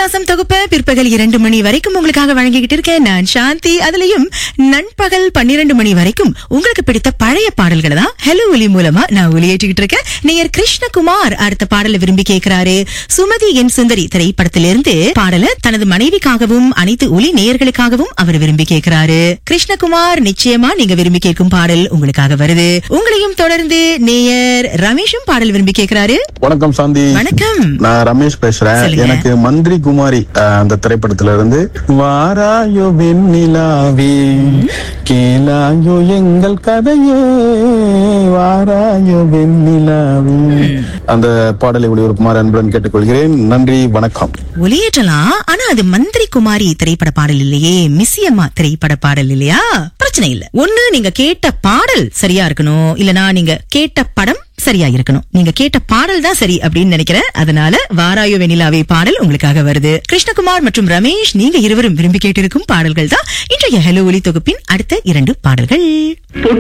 உல்லாசம் தொகுப்ப பிற்பகல் இரண்டு மணி வரைக்கும் உங்களுக்காக வழங்கிக்கிட்டு இருக்கேன் நான் சாந்தி அதுலயும் நண்பகல் பன்னிரண்டு மணி வரைக்கும் உங்களுக்கு பிடித்த பழைய பாடல்களை தான் ஹலோ ஒலி மூலமா நான் ஒலியேற்றிக்கிட்டு இருக்கேன் நேயர் கிருஷ்ணகுமார் அடுத்த பாடலை விரும்பி கேட்கிறாரு சுமதி என் சுந்தரி திரைப்படத்திலிருந்து பாடலை தனது மனைவிக்காகவும் அனைத்து ஒலி நேயர்களுக்காகவும் அவர் விரும்பி கேட்கிறாரு கிருஷ்ணகுமார் நிச்சயமா நீங்க விரும்பி கேட்கும் பாடல் உங்களுக்காக வருது உங்களையும் தொடர்ந்து நேயர் ரமேஷும் பாடல் விரும்பி கேட்கிறாரு வணக்கம் சாந்தி வணக்கம் நான் ரமேஷ் பேசுறேன் சொல்லுங்க. எனக்கு மந்திரி குமாரி அஹ், அந்த திரைப்படத்துல இருந்து வாராயோ வெண்ணிலாவே கேளாயோ எங்கள் கதையே வாராயோ வெண்ணிலாவே அந்த பாடலை ஒளிபரப்புமாறு அன்புடன் கேட்டுக்கொள்கிறேன் நன்றி வணக்கம் ஒளியேற்றலாம் ஆனா அது மந்திரி குமாரி திரைப்பட பாடல் இல்லையே மிஸ்ஸியம்மா திரைப்பட பாடல் இல்லையா பிரச்சனை இல்ல ஒண்ணு நீங்க கேட்ட பாடல் சரியா இருக்கணும் இல்லனா நீங்க கேட்ட படம் சரியா இருக்கணும் நீங்க கேட்ட பாடல் தான் சரி அப்படின்னு நினைக்கிறேன் அதனால வாராயோ வெண்ணிலாவே பாடல் உங்களுக்காக வருது கிருஷ்ணகுமார் மற்றும் ரமேஷ் நீங்க இருவரும் விரும்பி கேட்டிருக்கும் பாடல்கள் தான் இன்றைய ஹலோ ஒலி தொகுப்பின் அடுத்த இரண்டு பாடல்கள்